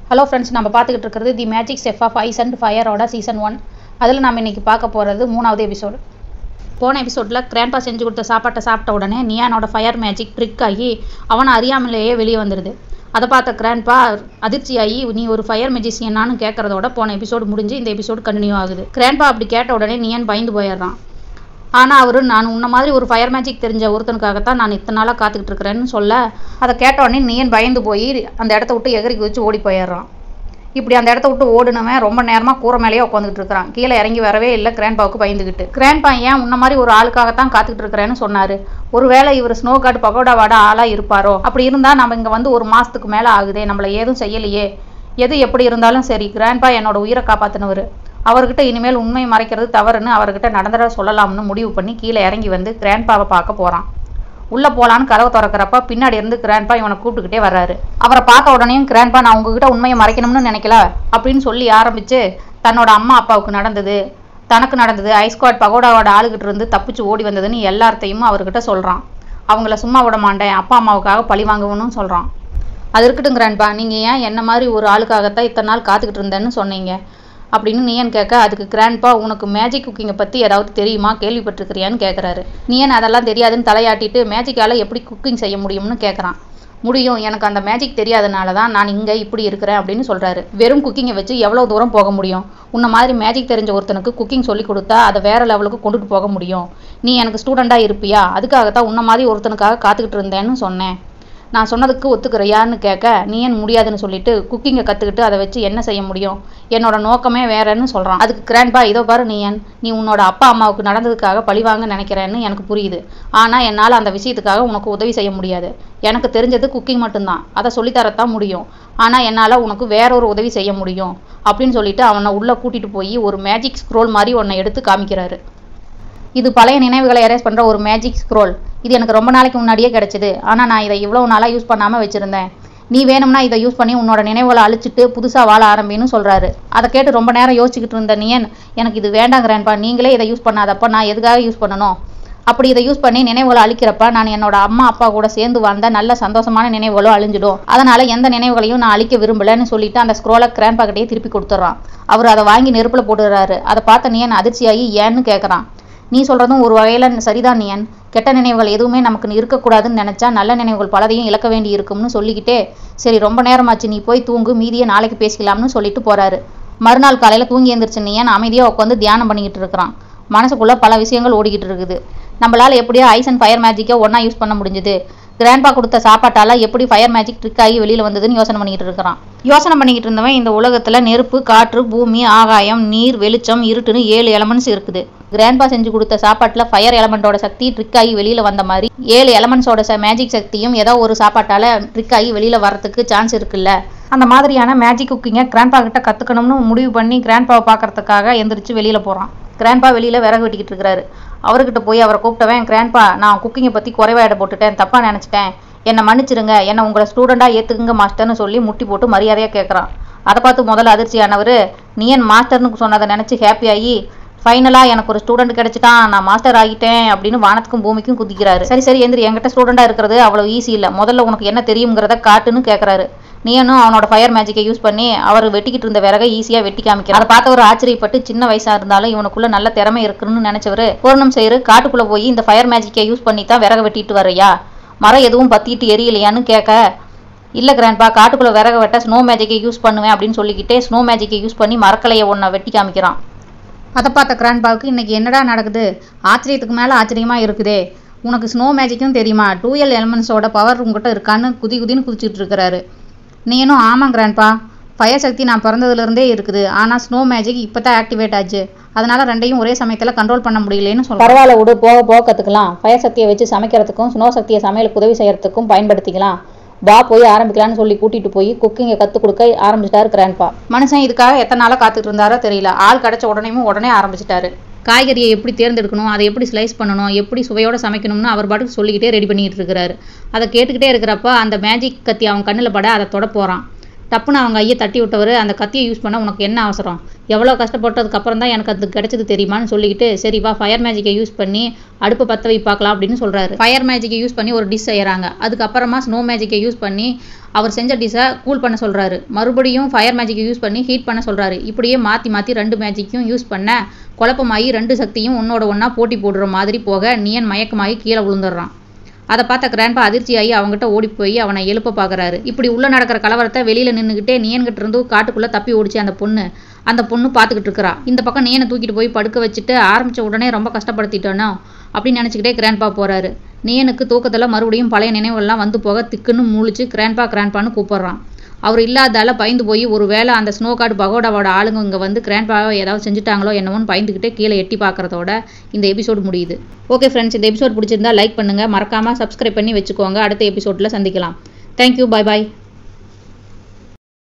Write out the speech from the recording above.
hello friends நம்ம பார்த்துக்கிட்டு இருக்கிறது the magic chef of ice and ஃபயரோட சீசன் ஒன் அதில் நம்ம இன்னைக்கு பார்க்க போகிறது மூணாவது எபிசோடு போன எபிசோடில் கிராண்ட்பா செஞ்சு கொடுத்த சாப்பாட்டை சாப்பிட்ட உடனே நியானோட ஃபயர் மேஜிக் ட்ரிக் ஆகி அவனை அறியாமலேயே வெளியே வந்துடுது அதை பார்த்த கிராண்ட்பா அதிர்ச்சியாகி நீ ஒரு ஃபயர் மெஜிஷியனான்னு கேட்கறதோட போன எபிசோடு முடிஞ்சு இந்த எபிசோடு கண்டினியூ ஆகுது கிராண்ட்பா அப்படி கேட்ட உடனே நியன் பயந்து போயிடுறான் ஆனால் அவர் நான் உன்ன மாதிரி ஒரு ஃபயர் மேஜிக் தெரிஞ்ச ஒருத்தனுக்காகத்தான் நான் இத்தனை நாளாக காத்துக்கிட்டு இருக்கிறேன்னு சொல்ல அதை கேட்ட உடனே நியன் பயந்து போய் அந்த இடத்த விட்டு எகிரி குதிச்சு ஓடி போயிடுறான் இப்படி அந்த இடத்த விட்டு ஓடுனவன் ரொம்ப நேரமாக கூரை மேலேயே உட்காந்துட்டு இருக்கிறான் கீழே இறங்கி வரவே இல்லை கிராண்ட்பாவுக்கு பயந்துக்கிட்டு கிராண்ட்பா ஏன் உன்ன மாதிரி ஒரு ஆளுக்காகத்தான் காத்துக்கிட்டு இருக்கிறேன்னு சொன்னாரு ஒருவேளை இவர் ஸ்னோ கார்டு பகோடாவாட ஆளாக இருப்பாரோ அப்படி இருந்தால் நம்ம இங்கே வந்து ஒரு மாதத்துக்கு மேலே ஆகுதே நம்மளை ஏதும் செய்யலையே எது எப்படி இருந்தாலும் சரி கிராண்ட்பா என்னோட உயிரை காப்பாற்றினவர் அவர்கிட்ட இனிமேல் உண்மை மறைக்கிறது தவறுன்னு அவர்கிட்ட நடந்ததை சொல்லலாம்னு முடிவு பண்ணி கீழே இறங்கி வந்து கிராண்ட்பாவை பார்க்க போகிறான் உள்ளே போகலான்னு கதவை திறக்கிறப்ப பின்னாடி இருந்து கிராண்ட்பா இவனை கூப்பிட்டுக்கிட்டே வர்றாரு அவரை பார்த்த உடனேயும் கிராண்ட்பா நான் உங்ககிட்ட உண்மையை மறைக்கணும்னு நினைக்கல அப்படின்னு சொல்லி ஆரம்பிச்சு தன்னோட அம்மா அப்பாவுக்கு நடந்தது தனக்கு நடந்தது ஐஸ்குவாட் பகோடாவோட ஆளுகிட்ட இருந்து தப்பிச்சு ஓடி வந்ததுன்னு எல்லார்த்தையும் அவர்கிட்ட சொல்கிறான் அவங்கள சும்மா விட மாட்டேன் அப்பா அம்மாவுக்காக பழி வாங்குவனும் சொல்கிறான் அது இருக்கட்டும் கிராண்ட்பா நீங்கள் ஏன் என்ன மாதிரி ஒரு ஆளுக்காகத்தான் இத்தனை நாள் காத்துக்கிட்டு இருந்தேன்னு சொன்னீங்க அப்படின்னு நீயன் கேட்க அதுக்கு கிராண்ட்பா உனக்கு மேஜிக் குக்கிங்கை பற்றி ஏதாவது தெரியுமா கேள்விப்பட்டிருக்கிறியான்னு கேட்குறாரு நீயன் அதெல்லாம் தெரியாதுன்னு தலையாட்டிட்டு மேஜிக்கால் எப்படி குக்கிங் செய்ய முடியும்னு கேட்குறான் முடியும் எனக்கு அந்த மேஜிக் தெரியாதனால தான் நான் இங்கே இப்படி இருக்கிறேன் அப்படின்னு சொல்கிறாரு வெறும் குக்கிங்கை வச்சு எவ்வளோ தூரம் போக முடியும் உன்ன மாதிரி மேஜிக் தெரிஞ்ச ஒருத்தனுக்கு குக்கிங் சொல்லி கொடுத்தா அதை வேற லெவலுக்கு கொண்டுட்டு போக முடியும் நீ எனக்கு ஸ்டூடெண்ட்டாக இருப்பியா அதுக்காகத்தான் உன்ன மாதிரி ஒருத்தனுக்காக காத்துக்கிட்டு இருந்தேன்னு சொன்னேன் நான் சொன்னதுக்கு ஒத்துக்கிறியான்னு கேட்க நீ ஏன் முடியாதுன்னு சொல்லிட்டு குக்கிங்கை கற்றுக்கிட்டு அதை வச்சு என்ன செய்ய முடியும் என்னோட நோக்கமே வேறன்னு சொல்கிறான் அதுக்கு கிராண்ட்பா இதோ பாரு நீயன் நீ உன்னோட அப்பா அம்மாவுக்கு நடந்ததுக்காக பழிவாங்க நினைக்கிறேன்னு எனக்கு புரியுது ஆனால் என்னால் அந்த விஷயத்துக்காக உனக்கு உதவி செய்ய முடியாது எனக்கு தெரிஞ்சது குக்கிங் மட்டும்தான் அதை சொல்லித்தரத்தான் முடியும் ஆனால் என்னால் உனக்கு வேற ஒரு உதவி செய்ய முடியும் அப்படின்னு சொல்லிட்டு அவனை உள்ளே கூட்டிகிட்டு போய் ஒரு மேஜிக் ஸ்க்ரோல் மாதிரி உன்னை எடுத்து காமிக்கிறாரு இது பழைய நினைவுகளை எரேஸ் பண்ணுற ஒரு மேஜிக் ஸ்க்ரோல் இது எனக்கு ரொம்ப நாளைக்கு முன்னாடியே கிடைச்சிது ஆனால் நான் இதை இவ்வளோ நாளாக யூஸ் பண்ணாமல் வச்சுருந்தேன் நீ வேணும்னா இதை யூஸ் பண்ணி உன்னோட நினைவுகளை அழிச்சிட்டு புதுசாக வாழ ஆரம்பின்னு சொல்கிறாரு அதை கேட்டு ரொம்ப நேரம் யோசிச்சுக்கிட்டு இருந்த நீயன் எனக்கு இது வேண்டாங்கிறேன்ப்பா நீங்களே இதை யூஸ் பண்ணாதப்ப நான் எதுக்காக யூஸ் பண்ணணும் அப்படி இதை யூஸ் பண்ணி நினைவுகளை அழிக்கிறப்ப நான் என்னோட அம்மா அப்பா கூட சேர்ந்து வாழ்ந்த நல்ல சந்தோஷமான நினைவுகளும் அழிஞ்சிடும் அதனால எந்த நினைவுகளையும் நான் அழிக்க விரும்பலன்னு சொல்லிட்டு அந்த ஸ்க்ரோலை கிராண்ட் பாக்கெட்டையே திருப்பி கொடுத்துட்றான் அவர் அதை வாங்கி நெருப்பில் போட்டுடுறாரு அதை பார்த்த நீயன் அதிர்ச்சியாகி ஏன்னு கேட்குறான் நீ சொல்கிறதும் ஒரு வகையில் சரிதான் நீயன் கெட்ட நினைவுகள் எதுவுமே நமக்கு இருக்கக்கூடாதுன்னு நினச்சா நல்ல நினைவுகள் பலதையும் இழக்க வேண்டி இருக்கும்னு சொல்லிக்கிட்டே சரி ரொம்ப நேரமாச்சு நீ போய் தூங்கு மீதியை நாளைக்கு பேசிக்கலாம்னு சொல்லிட்டு போகிறாரு மறுநாள் காலையில் தூங்கி எழுந்திரிச்சு நீயன் அமைதியாக உட்காந்து தியானம் பண்ணிக்கிட்டு இருக்கிறான் மனசுக்குள்ளே பல விஷயங்கள் ஓடிக்கிட்டு இருக்குது நம்மளால் எப்படியோ ஐஸ் அண்ட் ஃபயர் மேஜிக்கை ஒன்றா யூஸ் பண்ண முடிஞ்சுது கிராண்ட்பா கொடுத்த சாப்பாட்டால் எப்படி ஃபயர் மேஜிக் ட்ரிக் ஆகி வெளியில் வந்ததுன்னு யோசனை பண்ணிக்கிட்டு இருக்கிறான் யோசனை பண்ணிக்கிட்டு இருந்தவன் இந்த உலகத்தில் நெருப்பு காற்று பூமி ஆகாயம் நீர் வெளிச்சம் இருட்டுன்னு ஏழு எலமெண்ட்ஸ் இருக்குது கிராண்ட்பா செஞ்சு கொடுத்த சாப்பாட்டில் ஃபயர் எலமெண்ட்டோட சக்தி ட்ரிக் ஆகி வெளியில் வந்த மாதிரி ஏழு எலமெண்ட்ஸோட மேஜிக் சக்தியும் ஏதோ ஒரு சாப்பாட்டால் ட்ரிக் ஆகி வெளியில் வரத்துக்கு சான்ஸ் இருக்குல்ல அந்த மாதிரியான மேஜிக் குக்கிங்கை கிராண்ட்பா கிட்ட கற்றுக்கணும்னு முடிவு பண்ணி கிராண்ட்பாவை பார்க்கறதுக்காக எந்திரிச்சு வெளியில் போகிறான் கிராண்ட்பா வெளியில் விறகு வெட்டிக்கிட்டு இருக்கிறாரு அவர்கிட்ட போய் அவரை கூப்பிட்டவன் கிராண்ட்பா நான் குக்கிங்கை பற்றி குறைவாயிட போட்டுட்டேன் தப்பாக நினச்சிட்டேன் என்னை மன்னிச்சிருங்க என்னை உங்களை ஸ்டூடெண்ட்டாக ஏற்றுக்குங்க மாஸ்டர்னு சொல்லி முட்டி போட்டு மரியாதையாக கேட்குறான் அதை பார்த்து முதல்ல அதிர்ச்சியானவர் நீ என் மாஸ்டர்னு சொன்னதை நினச்சி ஹாப்பியாகி ஃபைனலாக எனக்கு ஒரு ஸ்டூடெண்ட் கிடைச்சிட்டான் நான் மாஸ்டர் ஆகிட்டேன் அப்படின்னு வானத்துக்கும் பூமிக்கும் குதிக்கிறாரு சரி சரி எந்திரி என்கிட்ட ஸ்டூடெண்ட்டாக இருக்கிறது அவ்வளோ ஈஸி இல்லை முதல்ல உனக்கு என்ன தெரியுங்கிறத காட்டுன்னு கேட்குறாரு நீனும் அவனோட ஃபயர் மேஜிக்கை யூஸ் பண்ணி அவர் வெட்டிக்கிட்டு இருந்த விறகை ஈஸியாக வெட்டி காமிக்கிறார் அதை பார்த்தவர் ஆச்சரியப்பட்டு சின்ன வயசாக இருந்தாலும் இவனுக்குள்ள நல்ல திறமை இருக்குன்னு நினச்சவர் பூர்ணம் செய்யறு காட்டுக்குள்ளே போய் இந்த ஃபயர் மேஜிக்கை யூஸ் பண்ணி தான் விறக வெட்டிட்டு வரையா மரம் எதுவும் பற்றிட்டு எரியலையான்னு கேட்க இல்லை கிராண்ட்பா காட்டுக்குள்ளே விறக வெட்ட ஸ்னோ மேஜிக்கை யூஸ் பண்ணுவேன் அப்படின்னு சொல்லிக்கிட்டே ஸ்னோ மேஜிக்கை யூஸ் பண்ணி மரக்கலையை ஒன்றை வெட்டி காமிக்கிறான் அதை பார்த்த கிராண்ட்பாவுக்கு இன்னைக்கு என்னடா நடக்குது ஆச்சரியத்துக்கு மேலே ஆச்சரியமாக இருக்குதே உனக்கு ஸ்னோ மேஜிக்கும் தெரியுமா டூயல் எலமெண்ட்ஸோட பவர் உங்ககிட்ட இருக்கான்னு குதி குதின்னு குதிச்சுட்டு இருக்கிறாரு நீனும் ஆமாம் கிராண்ட்பா ஃபயர் சக்தி நான் பிறந்ததுலேருந்தே இருக்குது ஆனால் ஸ்னோ மேஜிக் இப்போ தான் ஆக்டிவேட் ஆச்சு அதனால ரெண்டையும் ஒரே சமயத்தில் கண்ட்ரோல் பண்ண முடியலன்னு சொல்ல பரவாயில்ல விடு போக போக கற்றுக்கலாம் ஃபயர் சக்தியை வச்சு சமைக்கிறதுக்கும் ஸ்னோ சக்தியை சமையலுக்கு உதவி செய்யறதுக்கும் பயன்படுத்திக்கலாம் வா போய் ஆரம்பிக்கலாம்னு சொல்லி கூட்டிட்டு போய் குக்கிங்கை கற்றுக் கொடுக்க ஆரம்பிச்சிட்டாரு கிராண்ட்பா மனுஷன் இதுக்காக எத்தனை நாளாக காத்துட்டு இருந்தாரோ தெரியல ஆள் கிடைச்ச உடனேயும் உடனே ஆரம்பிச்சிட்டாரு காய்கறியை எப்படி தேர்ந்தெடுக்கணும் அதை எப்படி ஸ்லைஸ் பண்ணணும் எப்படி சுவையோட சமைக்கணும்னு அவர் பாட்டுக்கு சொல்லிக்கிட்டே ரெடி பண்ணிக்கிட்டு இருக்கிறாரு அதை கேட்டுக்கிட்டே இருக்கிறப்ப அந்த மேஜிக் கத்தி அவன் கண்ணில் பட அதை தொட போகிறான் டப்புன்னு அவங்க ஐயை தட்டி விட்டவர் அந்த கத்தியை யூஸ் பண்ண உனக்கு என்ன அவசரம் எவ்வளோ கஷ்டப்பட்டதுக்கு அப்புறம் தான் எனக்கு அது கிடைச்சது தெரியுமான்னு சொல்லிக்கிட்டு சரி வா ஃபயர் மேஜிக்கை யூஸ் பண்ணி அடுப்பை பற்ற வை பார்க்கலாம் அப்படின்னு சொல்கிறாரு ஃபயர் மேஜிக்கை யூஸ் பண்ணி ஒரு டிஷ் செய்கிறாங்க அதுக்கப்புறமா ஸ்னோ மேஜிக்கை யூஸ் பண்ணி அவர் செஞ்ச டிஷ்ஷை கூல் பண்ண சொல்கிறாரு மறுபடியும் ஃபயர் மேஜிக்கை யூஸ் பண்ணி ஹீட் பண்ண சொல்கிறாரு இப்படியே மாற்றி மாற்றி ரெண்டு மேஜிக்கும் யூஸ் பண்ண குழப்பமாகி ரெண்டு சக்தியும் ஒன்னோட ஒன்றா போட்டி போடுற மாதிரி போக நியன் மயக்கமாகி கீழே விழுந்துடுறான் அதை பார்த்த கிராண்ட்பா அதிர்ச்சியாகி அவங்ககிட்ட ஓடி போய் அவனை எழுப்ப பார்க்குறாரு இப்படி உள்ளே நடக்கிற கலவரத்தை வெளியில் நின்றுக்கிட்டே நியன்கிட்ட இருந்து காட்டுக்குள்ளே தப்பி ஓடிச்சு அந்த பொண்ணு அந்த பொண்ணு பார்த்துக்கிட்டு இருக்கிறா இந்த பக்கம் நியனை தூக்கிட்டு போய் படுக்க வச்சுட்டு ஆரம்பித்த உடனே ரொம்ப கஷ்டப்படுத்திட்டோனோ அப்படின்னு நினச்சிக்கிட்டே கிராண்ட்பா போகிறாரு நியனுக்கு தூக்கத்தில் மறுபடியும் பழைய நினைவுகள்லாம் வந்து போக திக்குன்னு முழிச்சு கிராண்ட்பா கிராண்ட்பான்னு கூப்பிட்றான் அவர் இல்லாதால பயந்து போய் ஒரு வேளை அந்த ஸ்னோ கார்டு பகோடாவோட ஆளுங்க இங்கே வந்து கிராண்ட்பாவை ஏதாவது செஞ்சுட்டாங்களோ என்னவோன்னு பயந்துக்கிட்டே கீழே எட்டி பார்க்குறதோட இந்த எபிசோடு முடியுது ஓகே ஃப்ரெண்ட்ஸ் இந்த எபிசோட் பிடிச்சிருந்தா லைக் பண்ணுங்கள் மறக்காமல் சப்ஸ்கிரைப் பண்ணி வச்சுக்கோங்க அடுத்த எபிசோடில் சந்திக்கலாம் தேங்க்யூ பை பாய்